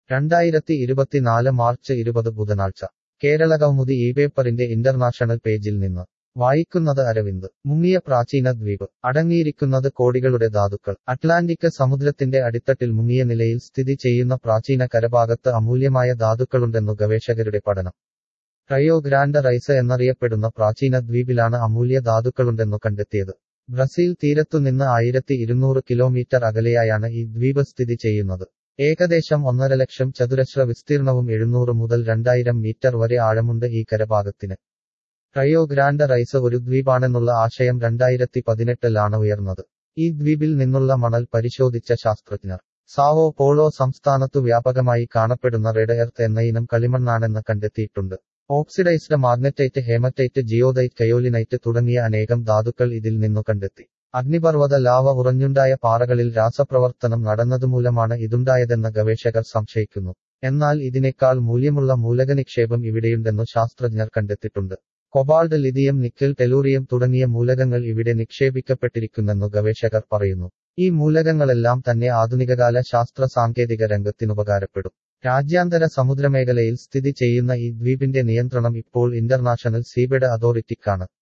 രണ്ടായിരത്തി ഇരുപത്തിനാല് മാർച്ച് ഇരുപത് ബുധനാഴ്ച കേരള കൗമുദി ഈ പേപ്പറിന്റെ ഇന്റർനാഷണൽ പേജിൽ നിന്ന് വായിക്കുന്നത് അരവിന്ദ് മുങ്ങിയ പ്രാചീന ദ്വീപ് അടങ്ങിയിരിക്കുന്നത് കോടികളുടെ ധാതുക്കൾ അറ്റ്ലാന്റിക് സമുദ്രത്തിന്റെ അടിത്തട്ടിൽ മുങ്ങിയ നിലയിൽ സ്ഥിതി ചെയ്യുന്ന പ്രാചീന കരഭാഗത്ത് അമൂല്യമായ ധാതുക്കളുണ്ടെന്നു ഗവേഷകരുടെ പഠനം റയോ ഗ്രാൻഡ് റൈസ് എന്നറിയപ്പെടുന്ന പ്രാചീന ദ്വീപിലാണ് അമൂല്യ ധാതുക്കളുണ്ടെന്നു കണ്ടെത്തിയത് ബ്രസീൽ തീരത്തുനിന്ന് ആയിരത്തി ഇരുന്നൂറ് കിലോമീറ്റർ അകലെയായാണ് ഈ ദ്വീപ് സ്ഥിതി ചെയ്യുന്നത് ഏകദേശം ഒന്നര ലക്ഷം ചതുരശ്ര വിസ്തീർണവും എഴുന്നൂറ് മുതൽ രണ്ടായിരം മീറ്റർ വരെ ആഴമുണ്ട് ഈ കരഭാഗത്തിന് റയോ ഗ്രാൻഡ് റൈസ് ഒരു ദ്വീപാണെന്നുള്ള ആശയം രണ്ടായിരത്തി പതിനെട്ടിലാണ് ഉയർന്നത് ഈ ദ്വീപിൽ നിന്നുള്ള മണൽ പരിശോധിച്ച ശാസ്ത്രജ്ഞർ സാവോ പോളോ സംസ്ഥാനത്തു വ്യാപകമായി കാണപ്പെടുന്ന റെഡ് എർത്ത് എന്ന ഇനം കളിമണ്ണാണെന്ന് കണ്ടെത്തിയിട്ടുണ്ട് oxidised magnetite hematite goethite kaolinite തുടങ്ങിയ അനേകം ധാതുക്കൾ ഇതിൽ നിന്നു കണ്ടെത്തി അഗ്നിപർവ്വത ലാവ ഉറഞ്ഞുണ്ടായ പാറകളിൽ രാസപ്രവർത്തനം നടന്നതുമൂലമാണ് ഇതുണ്ടായതെന്ന് ഗവേഷകർ സംശയിക്കുന്നു എന്നാൽ ഇതിനേക്കാൾ മൂല്യമുള്ള മൂലകനിക്ഷേപം ഇവിടെയുണ്ടെന്നു ശാസ്ത്രജ്ഞർ കണ്ടെത്തിയിട്ടുണ്ട് കൊബാൾഡ് ലിഥിയം നിക്കൽ ടെലൂറിയം തുടങ്ങിയ മൂലകങ്ങൾ ഇവിടെ നിക്ഷേപിക്കപ്പെട്ടിരിക്കുന്നെന്നു ഗവേഷകർ പറയുന്നു ഈ മൂലകങ്ങളെല്ലാം തന്നെ ആധുനികകാല ശാസ്ത്ര സാങ്കേതിക രംഗത്തിനുപകാരപ്പെടും രാജ്യാന്തര സമുദ്രമേഖലയിൽ സ്ഥിതി ചെയ്യുന്ന ഈ ദ്വീപിന്റെ നിയന്ത്രണം ഇപ്പോൾ ഇന്റർനാഷണൽ സീബെഡ് അതോറിറ്റിക്കാണ്